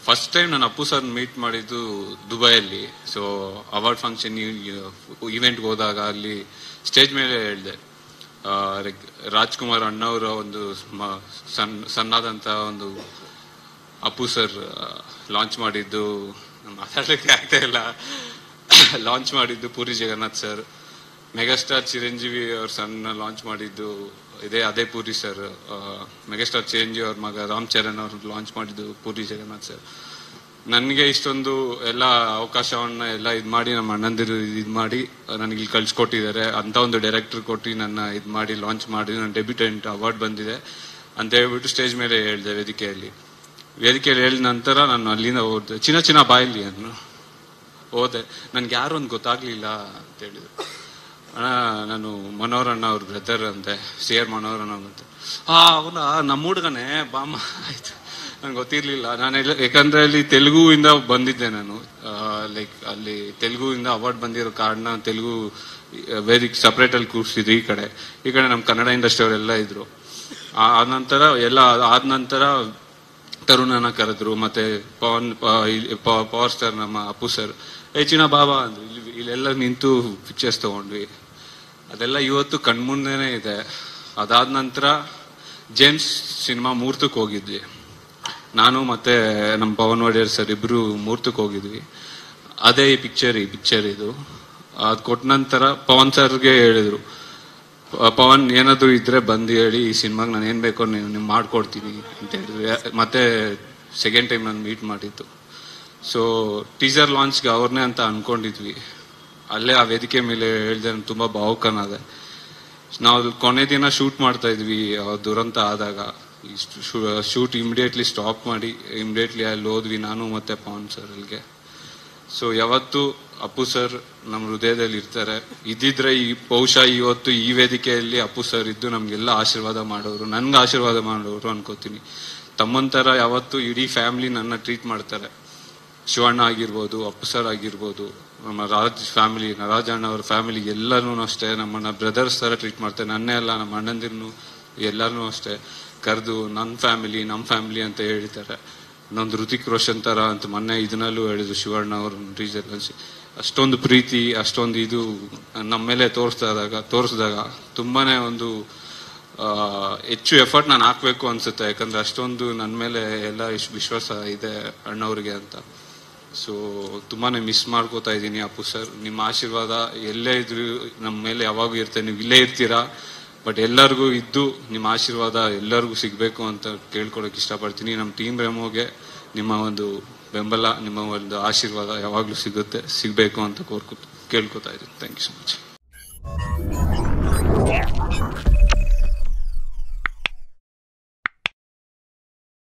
first time ನಾನು Appu sir meet ಮಾಡಿದ್ದು ದುಬೈಯಲ್ಲಿ ಸೊ ಅವಾರ್ಡ್ ಫಂಕ್ಷನ್ ಇವೆಂಟ್ಗೆ ಹೋದಾಗ ಅಲ್ಲಿ ಸ್ಟೇಜ್ ಮೇಲೆ ಹೇಳಿದೆ ರಾಜ್ಕುಮಾರ್ ಅಣ್ಣವರ ಒಂದು ಮ- ಸಣ್ಣ ಸಣ್ಣಾದಂತ ಒಂದು ಅಪ್ಪು ಸರ್ ಲಾಂಚ್ ಮಾಡಿದ್ದು ಮಾತಾಡ್ಲಿಕ್ಕೆ ಆಗ್ತಾ ಇಲ್ಲ ಲಾಂಚ್ ಮಾಡಿದ್ದು ಪೂರಿ ಜಗನ್ನಾಥ್ ಸರ್ ಮೆಗಾಸ್ಟಾರ್ ಚಿರಂಜೀವಿ ಅವ್ರ ಸಣ್ಣ ಲಾಂಚ್ ಮಾಡಿದ್ದು ಇದೇ ಅದೇ ಪೂರಿ ಸರ್ ಮೆಗಾಸ್ಟಾರ್ ಚಿರಂಜೀವಿ ಅವ್ರ ಮಗ ರಾಮ್ ಚರಣ್ ಅವ್ರು ಲಾಂಚ್ ಮಾಡಿದ್ದು ಪೂರಿ ಜಗನ್ನಾಥ್ ಸರ್ ನನಗೆ ಇಷ್ಟೊಂದು ಎಲ್ಲ ಅವಕಾಶವನ್ನ ಎಲ್ಲ ಇದ್ ಮಾಡಿ ನಮ್ಮ ಅಣ್ಣಂದಿರು ಇದ್ ಮಾಡಿ ನನಗೆ ಇಲ್ಲಿ ಕಳ್ಸಿಕೊಟ್ಟಿದ್ದಾರೆ ಅಂತ ಒಂದು ಡೈರೆಕ್ಟರ್ ಕೊಟ್ಟು ನನ್ನ ಇದ್ ಮಾಡಿ ಲಾಂಚ್ ಮಾಡಿ ನನ್ನ ಡೆಬ್ಯೂಟೆಂಟ್ ಅವಾರ್ಡ್ ಬಂದಿದೆ ಅಂತ ಹೇಳ್ಬಿಟ್ಟು ಸ್ಟೇಜ್ ಮೇಲೆ ಹೇಳಿದೆ ವೇದಿಕೆಯಲ್ಲಿ ವೇದಿಕೆಯಲ್ಲಿ ಹೇಳಿದ ನಂತರ ನಾನು ಅಲ್ಲಿಂದ ಹೋದೆ ಚಿನ್ನ ಚಿನ್ನ ಬಾಯಿಲಿ ಅನ್ನು ಹೋದೆ ನನ್ಗೆ ಯಾರು ಒಂದು ಗೊತ್ತಾಗ್ಲಿಲ್ಲ ಅಂತ ಹೇಳಿದ್ರು ಅಣ್ಣ ನಾನು ಮನೋಹರ್ ಅಣ್ಣ ಅವ್ರ ಬ್ರದರ್ ಅಂತೆ ಸಿ ಆರ್ ಮನೋಹರ್ ಅಣ್ಣ ಅಂತ ಆ ಅವನ ನಮ್ಮ ಹುಡುಗನೇ ಬಾಮ ಆಯ್ತು ನಂಗೆ ಗೊತ್ತಿರ್ಲಿಲ್ಲ ನಾನು ಎಲ್ಲ- ಯಾಕಂದ್ರೆ ಅಲ್ಲಿ ತೆಲುಗುವಿಂದ ಬಂದಿದ್ದೆ ನಾನು ಲೈಕ್ ಅಲ್ಲಿ ತೆಲುಗುವಿಂದ ಅವಾರ್ಡ್ ಬಂದಿರೋ ಕಾರಣ ತೆಲುಗು ವೇದಿಕ್ ಸಪ್ರೇಟ್ ಅಲ್ಲಿ ಕೂರಿಸಿದ್ರು ಈ ಕಡೆ ಈ ಕಡೆ ನಮ್ಮ ಕನ್ನಡ ಇಂಡಸ್ಟ್ರಿ ಅವರೆಲ್ಲ ಇದ್ರು ಆ ಆ ನಂತರ ಎಲ್ಲ ಆದ ನಂತರ ತರುಣನ ಕರೆದ್ರು ಮತ್ತೆ ಪವನ್ ಪ- ಇಲ್ಲಿ ಪ- ಪವರ್ ಸ್ಟಾರ್ ನಮ್ಮ ಅಪ್ಪು ಸರ್ ಏ ಚಿನ್ನ ಬಾಬಾ ಅಂದ್ರು ಇಲ್ಲಿ ಇಲ್ಲೆಲ್ಲ ನಿಂತು ಪಿಕ್ಚರ್ಸ್ ತಗೊಂಡ್ವಿ ಅದೆಲ್ಲ ಇವತ್ತು ಕಣ್ಮುಂದೆನೆ ಇದೆ ಅದಾದ ನಂತರ ಜೇಮ್ಸ್ ಸಿನಿಮಾ ಮೂರ್ತಕ್ಕೆ ಹೋಗಿದ್ವಿ ನಾನು ಮತ್ತೆ ನಮ್ಮ ಪವನ್ ಒಡೆಯರ್ ಸರ್ ಇಬ್ರು ಮೂರ್ತಕ್ಕೆ ಹೋಗಿದ್ವಿ ಅದೇ ಈ ಪಿಕ್ಚರ್ ಈ ಪಿಕ್ಚರ್ ಇದು ಅದ್ ಕೊಟ್ಟ ನಂತರ ಪವನ್ ಸರ್ಗೆ ಹೇಳಿದ್ರು ಪ- ಪವನ್ ಏನಾದ್ರು ಇದ್ರೆ ಬಂದು ಹೇಳಿ ಈ ಸಿನಿಮಾಗೆ ನಾನು ಏನ್ ಬೇಕೋ ನೀವು ನೀವು ಮಾಡ್ಕೊಡ್ತೀನಿ ಅಂತ ಹೇಳಿದ್ರು ಯಾ- ಮತ್ತೆ ಸೆಕೆಂಡ್ ಟೈಮ್ ನಾನು ಮೀಟ್ ಮಾಡಿದ್ದು ಸೊ ಟೀಸರ್ ಲಾಂಚ್ಗೆ ಅವ್ರನ್ನೇ ಅಂತ ಅನ್ಕೊಂಡಿದ್ವಿ ಅಲ್ಲೇ ಆ ವೇದಿಕೆ ಮೇಲೆ ಹೇಳಿದೆ ನಾನು ತುಂಬಾ ಭಾವುಕನಾದೆ ನಾವು ಕೊನೆ ದಿನ ಶೂಟ್ ಮಾಡ್ತಾ ಇದ್ವಿ ಆ ದುರಂತ ಆದಾಗ ಶೂಟ್ ಇಮಿಡಿಯೇಟ್ಲಿ ಸ್ಟಾಪ್ ಮಾಡಿ ಇಮಿಡಿಯೇಟ್ಲಿ ಅಲ್ಲಿ ಹೋದ್ವಿ ನಾನು ಮತ್ತೆ ಪವನ್ ಸರ್ ಅಲ್ಲಿಗೆ ಸೊ ಯಾವತ್ತು ಅಪ್ಪು ಸರ್ ನಮ್ಮ ಹೃದಯದಲ್ಲಿ ಇರ್ತಾರೆ ಇದ್ದಿದ್ರೆ ಈ ಬಹುಶಃ ಇವತ್ತು ಈ ವೇದಿಕೆಯಲ್ಲಿ ಅಪ್ಪು ಸರ್ ಇದ್ದು ನಮ್ಗೆಲ್ಲ ಆಶೀರ್ವಾದ ಮಾಡೋರು ನನ್ಗೆ ಆಶೀರ್ವಾದ ಮಾಡೋರು ಅನ್ಕೋತೀನಿ ತಮ್ಮಂತರ ಯಾವತ್ತು ಇಡೀ ಫ್ಯಾಮಿಲಿ ನನ್ನ ಟ್ರೀಟ್ ಮಾಡ್ತಾರೆ ಶಿವಣ್ಣ ಆಗಿರ್ಬೋದು ಅಪ್ಪು ಸರ್ ಆಗಿರ್ಬೋದು ನಮ್ಮ ರಾಜ್ ಫ್ಯಾಮಿಲಿ ರಾಜ್ ಅಣ್ಣ ಅವ್ರ ಫ್ಯಾಮಿಲಿ ಎಲ್ಲರೂ ಅಷ್ಟೇ ನಮ್ಮನ್ನ ಬ್ರದರ್ಸ್ ತರ ಟ್ರೀಟ್ ಮಾಡ್ತಾರೆ ನನ್ನೇ ಅಲ್ಲ ನಮ್ಮ ಅಣ್ಣಂದಿರ್ನು ಎಲ್ಲರೂ ಅಷ್ಟೇ ಕರೆದು ನನ್ನ ಫ್ಯಾಮಿಲಿ ನಮ್ಮ ಫ್ಯಾಮಿಲಿ ಅಂತ ಹೇಳ್ತಾರೆ ಇನ್ನೊಂದು ಋತಿಕ್ ರೋಷನ್ ತರ ಅಂತ ಮೊನ್ನೆ ಇದನ್ನಲ್ಲೂ ಹೇಳಿದ್ರು ಶಿವಣ್ಣ ಅವ್ರ ರೀಸನ್ ಅಷ್ಟೊಂದು ಪ್ರೀತಿ ಅಷ್ಟೊಂದು ಇದು ನಮ್ಮ ಮೇಲೆ ತೋರಿಸ್ತಾ ಇದ್ದಾಗ ತೋರಿಸಿದಾಗ ತುಂಬಾನೇ ಒಂದು ಆ, ಹೆಚ್ಚು ಎಫರ್ಟ್ ನಾನು ಹಾಕ್ಬೇಕು ಅನ್ಸುತ್ತೆ ಯಾಕಂದ್ರೆ ಅಷ್ಟೊಂದು ನನ್ನ ಮೇಲೆ ಎಲ್ಲ ಇಷ್ಟು ವಿಶ್ವಾಸ ಇದೆ ಅಣ್ಣವ್ರಿಗೆ ಅಂತ ಸೊ ತುಂಬಾನೇ ಮಿಸ್ ಮಾಡ್ಕೋತಾ ಇದ್ದೀನಿ ಅಪ್ಪು ಸರ್ ನಿಮ್ಮ ಆಶೀರ್ವಾದ ಎಲ್ಲೇ ಇದ್ರು ನಮ್ಮ ಮೇಲೆ ಯಾವಾಗೂ ಇರುತ್ತೆ ನೀವು ಇಲ್ಲೇ ಇರ್ತೀರಾ ಬಟ್ ಎಲ್ಲರಿಗೂ ಇದ್ದು ನಿಮ್ಮ ಆಶೀರ್ವಾದ ಎಲ್ಲರಿಗೂ ಸಿಗ್ಬೇಕು ಅಂತ ಕೇಳ್ಕೊಳಕ್ ಇಷ್ಟಪಡ್ತೀನಿ ನಮ್ಮ ಟೀಮ್ ರೆಮೋಗೆ ನಿಮ್ಮ ಒಂದು ಬೆಂಬಲ ನಿಮ್ಮ ಒಂದು ಆಶೀರ್ವಾದ ಯಾವಾಗ್ಲೂ ಸಿಗುತ್ತೆ ಸಿಗ್ಬೇಕು ಅಂತ ಕೋರ್ಕೊ ಕೇಳ್ಕೊತಾ ಇದ್ದೀನಿ ಥ್ಯಾಂಕ್ ಯು ಸೊ ಮಚ್